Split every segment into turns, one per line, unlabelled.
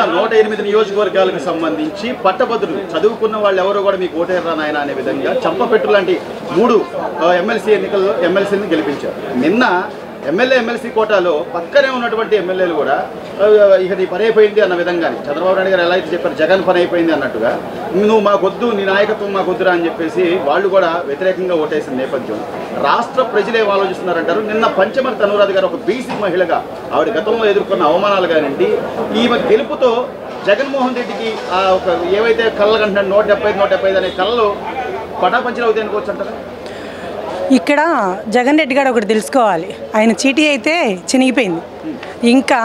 నూట ఎనిమిది నియోజకవర్గాలకు సంబంధించి పట్టభద్రులు చదువుకున్న వాళ్ళు ఎవరు కూడా మీకు ఓటేరా నాయన అనే విధంగా చంపపెట్టు లాంటి మూడు ఎమ్మెల్సీ ఎన్నికల్లో ఎమ్మెల్సీని గెలిపించారు నిన్న ఎమ్మెల్యే ఎమ్మెల్సీ కోటాలో పక్కనే ఉన్నటువంటి ఎమ్మెల్యేలు కూడా ఆ, ఇక నీ పని అయిపోయింది అన్న విధంగానే చంద్రబాబు నాయుడు గారు ఎలా అయితే చెప్పారు జగన్ పని అయిపోయింది అన్నట్టుగా నువ్వు మాకొద్దు నీ నాయకత్వం మాకొద్దురా అని చెప్పేసి వాళ్ళు కూడా వ్యతిరేకంగా ఓటేసిన నేపథ్యం రాష్ట్ర ప్రజలు ఏం ఆలోచిస్తున్నారంటారు నిన్న పంచమర్తి అనురాధ గారు ఒక బీసీ మహిళగా ఆవిడ గతంలో ఎదుర్కొన్న అవమానాలు కానివ్వండి ఈమె గెలుపుతో జగన్మోహన్ రెడ్డికి ఆ ఒక ఏవైతే కళ్ళ కంటున్నాడు నూట డెబ్బై ఐదు నూట డెబ్బై ఐదు అనే కళ్ళు పటాపంచలు అవుతాయి అనుకోవచ్చు అంటారా
ఇక్కడ జగన్ రెడ్డి గారు ఒకటి తెలుసుకోవాలి ఆయన చీటీ అయితే చినిగిపోయింది ఇంకా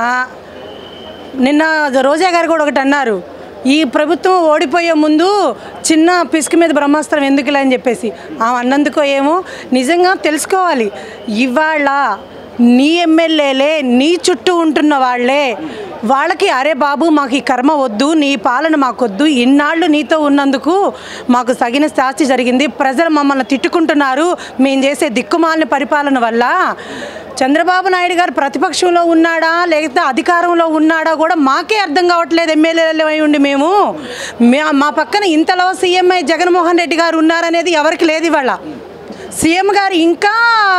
నిన్న రోజా గారు కూడా ఒకటి అన్నారు ఈ ప్రభుత్వం ఓడిపోయే ముందు చిన్న పిసుకు మీద బ్రహ్మాస్త్రం ఎందుకులే అని చెప్పేసి ఆమె అన్నందుకో ఏమో నిజంగా తెలుసుకోవాలి ఇవాళ నీ ఎమ్మెల్యేలే నీ చుట్టూ ఉంటున్న వాళ్ళే వాళ్ళకి అరే బాబు మాకు ఈ కర్మ వద్దు నీ పాలన మాకొద్దు ఇన్నాళ్ళు నీతో ఉన్నందుకు మాకు తగిన శాస్తి జరిగింది ప్రజలు మమ్మల్ని తిట్టుకుంటున్నారు మేము చేసే దిక్కుమాలిన పరిపాలన వల్ల చంద్రబాబు నాయుడు గారు ప్రతిపక్షంలో ఉన్నాడా లేకపోతే అధికారంలో ఉన్నాడా కూడా మాకే అర్థం కావట్లేదు ఎమ్మెల్యేలు అయి ఉండి మేము మా- మా పక్కన ఇంతలో సీఎంఐ జగన్మోహన్ రెడ్డి గారు ఉన్నారనేది ఎవరికి లేదు ఇవాళ సీఎం గారు ఇంకా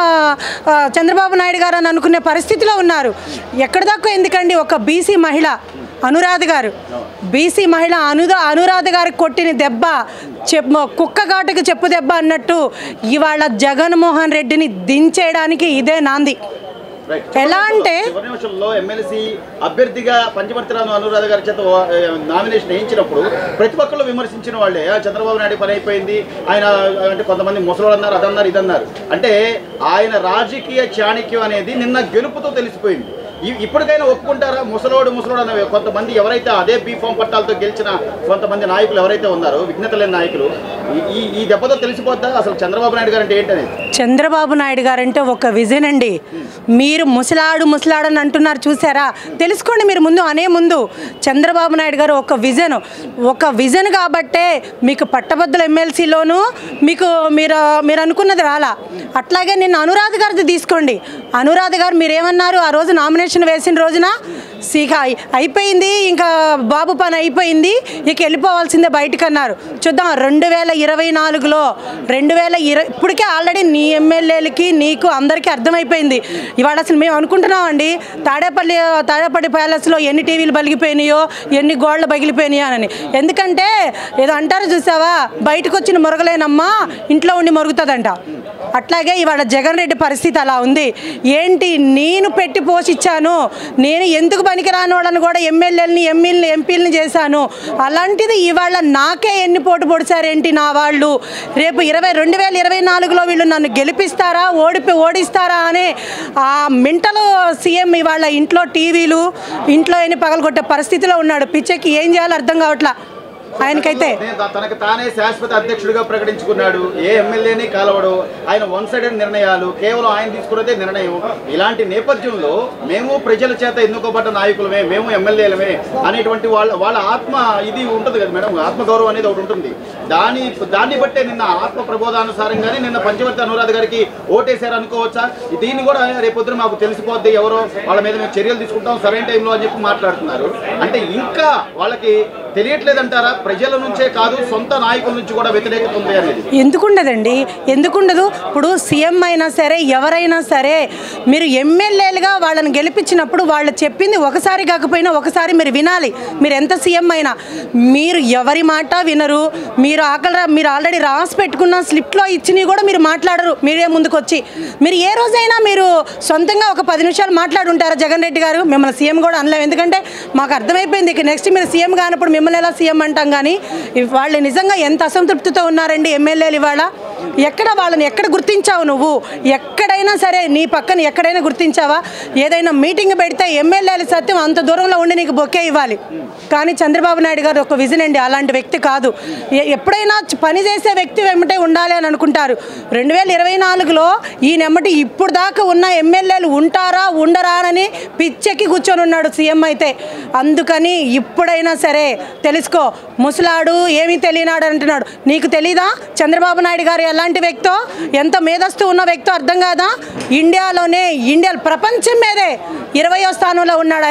ఆ, చంద్రబాబు నాయుడు గారు అని అనుకునే పరిస్థితిలో ఉన్నారు ఎక్కడ దాకా ఎందుకండి ఒక బీసీ మహిళ అనురాధ గారు బీసీ మహిళ అనుద అనురాధ గారికి కొట్టిన దెబ్బ చెప్ కుక్క ఘాటుకు చెప్పు దెబ్బ అన్నట్టు ఇవాళ జగన్మోహన్ రెడ్డిని దించేయడానికి ఇదే నాంది
రైట్.
ఎలా అంటే
చివరి నిమిషంలో ఎమ్మెల్సీ అభ్యర్థిగా పంచమర్తిరాను అనురాధ గారి చేత ఆ, నామినేషన్ వేయించినప్పుడు ప్రతి ఒక్కళ్ళు విమర్శించిన వాళ్ళే "ఆ, చంద్రబాబు నాయుడు పని అయిపోయింది ఆయన అంటే కొంతమంది ముసలోళ్ళు అన్నారు అదన్నారు ఇదన్నారు అంటే ఆయన రాజకీయ చాణక్యం అనేది నిన్న గెలుపుతో తెలిసిపోయింది ఇ- ఇప్పటికైనా ఒప్పుకుంటారా ముసలోడు ముసలోడు అనే కొంతమంది ఎవరైతే అదే బీఫామ్ పట్టాలతో గెలిచిన కొంతమంది నాయకులు ఎవరైతే ఉన్నారో విఘ్నత లేని నాయకులు ఈ- ఈ ఈ దెబ్బతో తెలిసిపోద్దా అసలు చంద్రబాబు నాయుడు గారు అంటే ఏంటనేది
చంద్రబాబు నాయుడు గారంటే ఒక విజన్ అండి మీరు ముసలాడు ముసలాడు అని అంటున్నారు చూసారా తెలుసుకోండి మీరు ముందు అనే ముందు చంద్రబాబు నాయుడు గారు ఒక విజన్ ఒక విజన్ కాబట్టే మీకు పట్టభద్రుల ఎమ్మెల్సీలోను మీకు మీరు మీరు అనుకున్నది రాలా అట్లాగే నిన్న అనురాధ గారిది తీసుకోండి అనురాధ గారు మీరేమన్నారు ఆ రోజు నామినేషన్ వేసిన రోజున ఇక అయి- అయిపోయింది ఇంకా బాబు పని అయిపోయింది ఇక వెళ్ళిపోవాల్సిందే బయటకు అన్నారు చూద్దాం రెండు వేల ఇరవై నాలుగులో రెండు వేల ఇరవై ఇప్పటికే ఆల్రెడీ నీ ఎమ్మెల్యేలకి నీకు అందరికీ అర్థమైపోయింది ఇవాళ అసలు మేము అనుకుంటున్నామండి తాడేపల్లి తాడేపల్లి ప్యాలెస్లో ఎన్ని టీవీలు పగిలిపోయినాయో ఎన్ని గోడలు పగిలిపోయినాయో అని ఎందుకంటే ఏదో అంటారు చూసావా బయటకు వచ్చిన మొరగలేనమ్మా ఇంట్లో ఉండి మొరుగుతుందంట అట్లాగే ఇవాళ జగన్ రెడ్డి పరిస్థితి అలా ఉంది ఏంటి నేను పెట్టి పోషించాను నేను ఎందుకు పనికిరాని వాళ్ళని కూడా ఎమ్మెల్యేలని ఎమ్మెల్యేని ఎంపీలని చేశాను అలాంటిది ఇవాళ నాకే ఎన్ని పోటు పొడిచారేంటి నా వాళ్ళు రేపు ఇరవై రెండు వేల ఇరవై నాలుగులో వీళ్ళు నన్ను గెలిపిస్తారా ఓడిపి ఓడిస్తారా అనే ఆ మెంటల్ సీఎం ఇవాళ ఇంట్లో టీవీలు ఇంట్లో ఎన్ని పగలగొట్టే పరిస్థితిలో ఉన్నాడు పిచ్చెక్కి ఏం చేయాలో అర్థం కావట్లా ఆయనకైతే
నే- త- తనకు తానే శాశ్వత అధ్యక్షుడిగా ప్రకటించుకున్నాడు ఏ ఎమ్మెల్యేని కాలవడు ఆయన వన్ సైడెడ్ నిర్ణయాలు కేవలం ఆయన తీసుకున్నదే నిర్ణయం ఇలాంటి నేపథ్యంలో మేము ప్రజల చేత ఎన్నుకోబడ్డ నాయకులమే మేము ఎమ్మెల్యేలమే అనేటువంటి వాళ్ళ వాళ్ళ ఆత్మ ఇది ఉంటుంది కదా మేడం ఆత్మగౌరవం అనేది ఒకటి ఉంటుంది దాని దాన్ని బట్టే నిన్న ఆత్మ ప్రబోధానుసారంగానే నిన్న పంచవర్తి అనురాధ గారికి ఓటేశారు అనుకోవచ్చా దీన్ని కూడా రేపొద్దున మాకు తెలిసిపోద్ది ఎవరో వాళ్ళ మీద మేము చర్యలు తీసుకుంటాం సరైన టైంలో అని చెప్పి మాట్లాడుతున్నారు అంటే ఇంకా వాళ్ళకి తెలియట్లేదంటారా ప్రజల నుంచే కాదు సొంత నాయకుల నుంచి కూడా వ్యతిరేకత ఉంది అనేది
ఎందుకుండదండి ఎందుకుండదు ఇప్పుడు సీఎం అయినా సరే ఎవరైనా సరే మీరు ఎమ్మెల్యేలుగా వాళ్ళని గెలిపించినప్పుడు వాళ్ళు చెప్పింది ఒకసారి కాకపోయినా ఒకసారి మీరు వినాలి మీరు ఎంత సీఎం అయినా మీరు ఎవరి మాట వినరు మీరు ఆకలి మీరు ఆల్రెడీ రాసి పెట్టుకున్న స్లిప్లో ఇచ్చినవి కూడా మీరు మాట్లాడరు మీరే ముందుకు వచ్చి మీరు ఏ రోజైనా మీరు సొంతంగా ఒక పది నిమిషాలు మాట్లాడుంటారా జగన్ రెడ్డి గారు మిమ్మల్ని సీఎం కూడా అనలేము ఎందుకంటే మాకు అర్థమైపోయింది ఇక నెక్స్ట్ మీరు సీఎం కానప్పుడు మిమ్మల్ని ఎలా సీఎం అంటాం కానీ ఇవ్- వాళ్ళు నిజంగా ఎంత అసంతృప్తితో ఉన్నారండి ఎమ్మెల్యేలు ఇవాళ ఎక్కడ వాళ్ళని ఎక్కడ గుర్తించావు నువ్వు ఎక్కడైనా సరే నీ పక్కన ఎక్కడైనా గుర్తించావా ఏదైనా మీటింగ్ పెడితే ఎమ్మెల్యేలు సత్యం అంత దూరంలో ఉండి నీకు బొకే ఇవ్వాలి కానీ చంద్రబాబు నాయుడు గారు ఒక విజన్ అండి అలాంటి వ్యక్తి కాదు ఎ- ఎప్పుడైనా చ- పని చేసే వ్యక్తి వెంబటే ఉండాలి అని అనుకుంటారు రెండు వేల ఇరవై నాలుగులో ఈయనెమ్మటి ఇప్పుడు దాకా ఉన్న ఎమ్మెల్యేలు ఉంటారా ఉండరా అని పిచ్చెక్కి కూర్చొని ఉన్నాడు సీఎం అయితే అందుకని ఇప్పుడైనా సరే తెలుసుకో ముసలాడు ఏమీ తెలియనాడు అంటున్నాడు నీకు తెలీదా చంద్రబాబు నాయుడు గారు ఎలాంటి వ్యక్తో ఎంత మేధస్తు ఉన్న వ్యక్తో అర్థం కాదా ఇండియాలోనే ఇండియా ప్రపంచం మీదే ఇరవయో స్థానంలో ఉన్నాడు ఆయన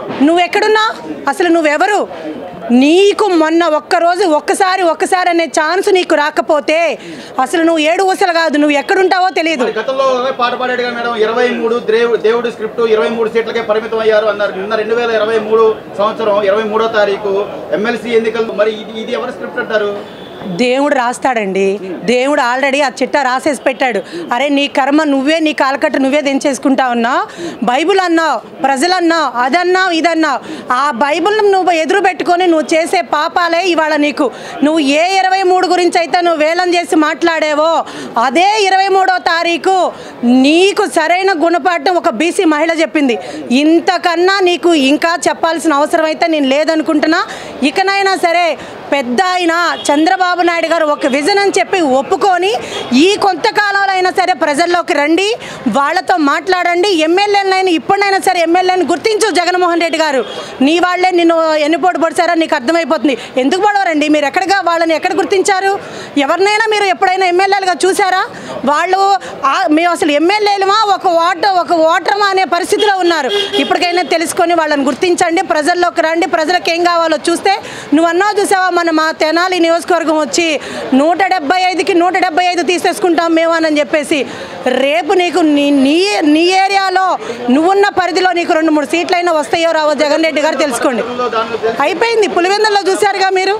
నువ్వెక్కడున్నా అసలు నువ్వెవరు నీకు మొన్న ఒక్కరోజు ఒక్కసారి ఒక్కసారి అనే ఛాన్స్ నీకు రాకపోతే అసలు నువ్వు ఏడు ఊసలు కాదు నువ్వు ఎక్కడుంటావో తెలియదు
మరి గతంలో ఒకే పాట పాడాడుగా మేడం ఇరవై మూడు దేవుడు దేవుడు స్క్రిప్ట్ ఇరవై మూడు సీట్లకే పరిమితం అయ్యారు అన్నారు నిన్న రెండు వేల ఇరవై మూడు సంవత్సరం ఇరవై మూడో తారీఖు ఎమ్మెల్సీ ఎన్నికలు మరి ఇది ఇది ఎవరు స్క్రిప్ట్ అంటారు
దేవుడు రాస్తాడండి దేవుడు ఆల్రెడీ ఆ చిట్ట రాసేసి పెట్టాడు అరే నీ కర్మ నువ్వే నీ కాలకట్టు నువ్వే దించేసుకుంటా ఉన్నావు బైబుల్ అన్నావు ప్రజలు అన్నావు అదన్నావు ఇదన్నావు ఆ బైబుల్ నువ్వు ఎదురు పెట్టుకొని నువ్వు చేసే పాపాలే ఇవాళ నీకు నువ్వు ఏ ఇరవై మూడు గురించి అయితే నువ్వు వేలం చేసి మాట్లాడేవో అదే ఇరవై మూడో తారీఖు నీకు సరైన గుణపాఠం ఒక బీసీ మహిళ చెప్పింది ఇంతకన్నా నీకు ఇంకా చెప్పాల్సిన అవసరం అయితే నేను లేదనుకుంటున్నా ఇకనైనా సరే పెద్ద ఆయన చంద్రబాబు నాయుడు గారు ఒక విజన్ అని చెప్పి ఒప్పుకొని ఈ కొంతకాలంలో అయినా సరే ప్రజల్లోకి రండి వాళ్ళతో మాట్లాడండి ఎమ్మెల్యేలైనా ఇప్పుడైనా సరే ఎమ్మెల్యేని గుర్తించు జగన్మోహన్ రెడ్డి గారు నీ వాళ్ళే నిన్ను ఎన్నిపోటు పడిచారో నీకు అర్థమైపోతుంది ఎందుకు పడవరండి మీరు ఎక్కడగా వాళ్ళని ఎక్కడ గుర్తించారు ఎవరినైనా మీరు ఎప్పుడైనా ఎమ్మెల్యేలుగా చూసారా వాళ్ళు ఆ- మేము అసలు ఎమ్మెల్యేలుమా ఒక ఓటర్ ఒక ఓటర్మా అనే పరిస్థితిలో ఉన్నారు ఇప్పటికైనా తెలుసుకొని వాళ్ళని గుర్తించండి ప్రజల్లోకి రండి ప్రజలకు ఏం కావాలో చూస్తే నువ్వు అన్నావు చూసావా మన మా తెనాలి నియోజకవర్గం వచ్చి నూట డెబ్బై ఐదుకి నూట డెబ్బై ఐదు తీసేసుకుంటాం మేము అని చెప్పేసి రేపు నీకు నీ నీ నీ ఏరియాలో నువ్వున్న పరిధిలో నీకు రెండు మూడు సీట్లైనా వస్తాయో రావో జగన్ రెడ్డి గారు తెలుసుకోండి
గతంలో దానిలో తెలు-
అయిపోయింది పులివెందుల్లో చూశారుగా మీరు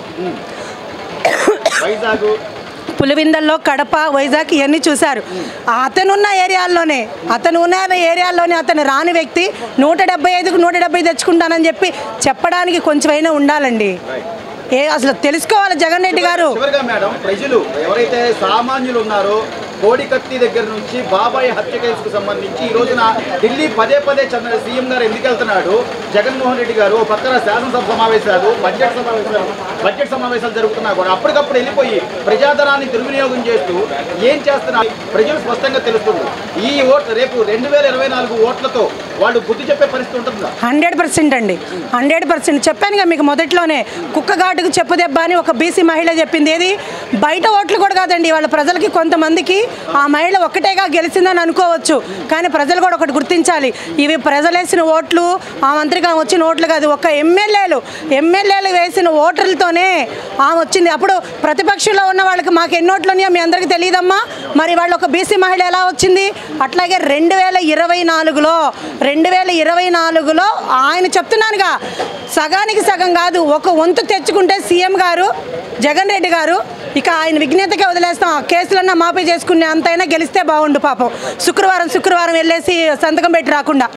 వైజాగ్
పులివిందల్లో కడప వైజాగ్ ఇవన్నీ చూశారు అతనున్న ఏరియాల్లోనే అతను ఉన్న ఏరియాల్లోనే అతను రాని వ్యక్తి నూట డెబ్బై ఐదుకు నూట డెబ్బై తెచ్చుకుంటానని చెప్పి చెప్పడానికి కొంచెమైనా ఉండాలండి ఏ అసలు తెలుసుకోవాలి జగన్ రెడ్డి గారు
చివరిగా మేడం ప్రజలు ఎవరైతే సామాన్యులు ఉన్నారో కోడికత్తి దగ్గర నుంచి బాబాయ్ హత్య కేసుకు సంబంధించి ఈ రోజున ఢిల్లీ పదే పదే చంద్ర సీఎం గారు ఎందుకు వెళ్తున్నాడు జగన్మోహన్ రెడ్డి గారు ఓ పక్కన శాసనసభ సమావేశాలు బడ్జెట్ సమావేశాలు బడ్జెట్ సమావేశాలు జరుగుతున్నా కూడా అప్పటికప్పుడు వెళ్ళిపోయి ప్రజాధనాన్ని దుర్వినియోగం చేస్తూ ఏం చేస్తున్నారు ప్రజలు స్పష్టంగా తెలుస్తుంది ఈ ఓట్ రేపు రెండు వేల ఇరవై నాలుగు ఓట్లతో వాళ్ళు బుద్ధి చెప్పే పరిస్థితి ఉంటుందా
హండ్రెడ్ పర్సెంట్ అండి హండ్రెడ్ పర్సెంట్ చెప్పానుగా మీకు మొదట్లోనే కుక్కగాటుకు చెప్పు దెబ్బ అని ఒక బీసీ మహిళ చెప్పింది ఏది బయట ఓట్లు కూడా కాదండి వాళ్ళ ప్రజలకి కొంతమందికి ఆ మహిళ ఒక్కటేగా గెలిచిందని అనుకోవచ్చు కానీ ప్రజలు కూడా ఒకటి గుర్తించాలి ఇవి ప్రజలేసిన ఓట్లు ఆ మంత్రికి ఆమె వచ్చిన ఓట్లు కాదు ఒక ఎమ్మెల్యేలు ఎమ్మెల్యేలు వేసిన ఓటర్లతోనే ఆమె వచ్చింది అప్పుడు ప్రతిపక్షంలో ఉన్న వాళ్ళకి మాకు ఎన్ని ఓట్లు ఉన్నాయో మీ అందరికీ తెలియదమ్మా మరి వాళ్ళు ఒక బీసీ మహిళ ఎలా వచ్చింది అట్లాగే రెండు వేల ఇరవై నాలుగులో రెండు వేల ఇరవై నాలుగులో ఆయన చెప్తున్నానుగా సగానికి సగం కాదు ఒక వంతు తెచ్చుకుంటే సీఎం గారు జగన్ రెడ్డి గారు ఇక ఆయన విజ్ఞతకే వదిలేస్తాం ఆ కేసులన్నా మాఫీ చేసుకునే అంతైనా గెలిస్తే బాగుండు పాపం శుక్రవారం శుక్రవారం వెళ్ళేసి సంతకం పెట్టి రాకుండా